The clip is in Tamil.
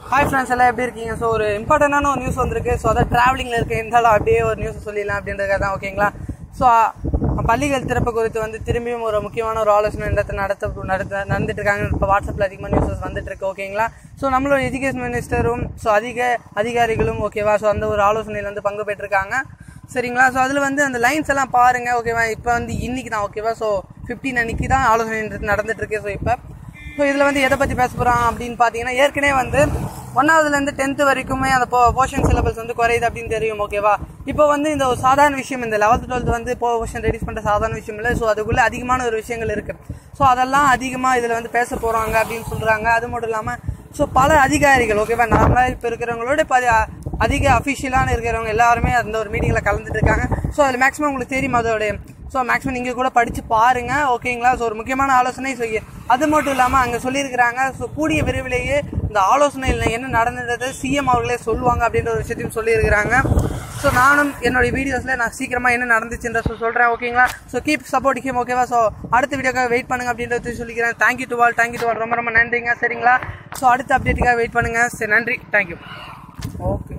ஹாய் ஃப்ரெண்ட்ஸ் எல்லாம் எப்படி இருக்கீங்க ஸோ ஒரு இம்பார்ட்டண்டான ஒரு நியூஸ் வந்திருக்கு ஸோ அதான் ட்ராவலிங்கில் இருக்க இருந்தாலும் அப்படியே ஒரு நியூஸ் சொல்லிடலாம் அப்படின்றதுக்காக தான் ஓகேங்களா ஸோ பள்ளிகள் திறப்பு குறித்து வந்து திரும்பியும் ஒரு முக்கியமான ஒரு ஆலோசனை இடத்தை நடத்த நடத்த நடந்துட்டு இருக்காங்க இப்போ வாட்ஸ்அப்பில் அதிகமாக நியூஸஸ் வந்துட்டு இருக்கு ஓகேங்களா ஸோ நம்மளோட எஜுகேஷன் மினிஸ்டரும் ஸோ அதிக அதிகாரிகளும் ஓகேவா ஸோ அந்த ஒரு ஆலோசனையில் வந்து பங்கு பெற்றிருக்காங்க சரிங்களா ஸோ அதில் வந்து அந்த லைன்ஸ் எல்லாம் பாருங்க ஓகேவா இப்போ வந்து இன்னைக்கு தான் ஓகேவா ஸோ ஃபிஃப்டீன் அன்னைக்கு தான் ஆலோசனை நடந்துட்டு இருக்கு ஸோ இப்போ ஸோ இதில் வந்து எதை பற்றி பேச போகிறோம் அப்படின்னு பார்த்தீங்கன்னா ஏற்கனவே வந்து ஒன்றாவதுலேருந்து டென்த்து வரைக்குமே அந்த போ போர்ஷன் சிலபஸ் வந்து குறையுது அப்படின்னு தெரியும் ஓகேவா இப்போ வந்து இந்த ஒரு சாதாரண விஷயம் இந்த லெவல்த் டுவெல்த் வந்து போர்ஷன் ரெடியூஸ் பண்ணுற சாதாரண விஷயம் இல்லை ஸோ அதுக்குள்ளே அதிகமான ஒரு விஷயங்கள் இருக்குது ஸோ அதெல்லாம் அதிகமாக இதில் வந்து பேச போகிறாங்க அப்படின்னு சொல்கிறாங்க அது மட்டும் இல்லாமல் ஸோ பல அதிகாரிகள் ஓகேவா நார்மலாக இப்போ இருக்கிறவங்களோட இப்போ அதிக அஃபிஷியலான இருக்கிறவங்க எல்லாருமே அந்த ஒரு மீட்டிங்கில் கலந்துட்டு இருக்காங்க ஸோ அதில் மேக்ஸிமம் உங்களுக்கு தெரியும் அதோடைய ஸோ மேக்ஸிமம் நீங்கள் கூட படித்து பாருங்க ஓகேங்களா ஸோ ஒரு முக்கியமான ஆலோசனை ஸோ அது மட்டும் இல்லாமல் அங்கே சொல்லியிருக்கிறாங்க ஸோ கூடிய விரைவிலேயே இந்த ஆலோசனையில் என்ன நடந்தது சிஎம் அவர்களே சொல்லுவாங்க அப்படின்ற ஒரு விஷயத்தையும் சொல்லியிருக்கிறாங்க ஸோ நானும் என்னுடைய வீடியோஸில் நான் சீக்கிரமாக என்ன நடந்துச்சுன்ற சொ- சொல்கிறேன் ஓகேங்களா ஸோ கீப் சப்போர்ட் ஹிம் ஓகேவா ஸோ அடுத்த வீடியோக்காக வெயிட் பண்ணுங்க அப்படின்றத சொல்லிக்கிறேன் thank you to all thank you to all ரொம்ப ரொம்ப நன்றிங்க சரிங்களா ஸோ அடுத்த அப்டேட்டுக்காக வெயிட் பண்ணுங்க சரி நன்றி தேங்க்யூ ஓகே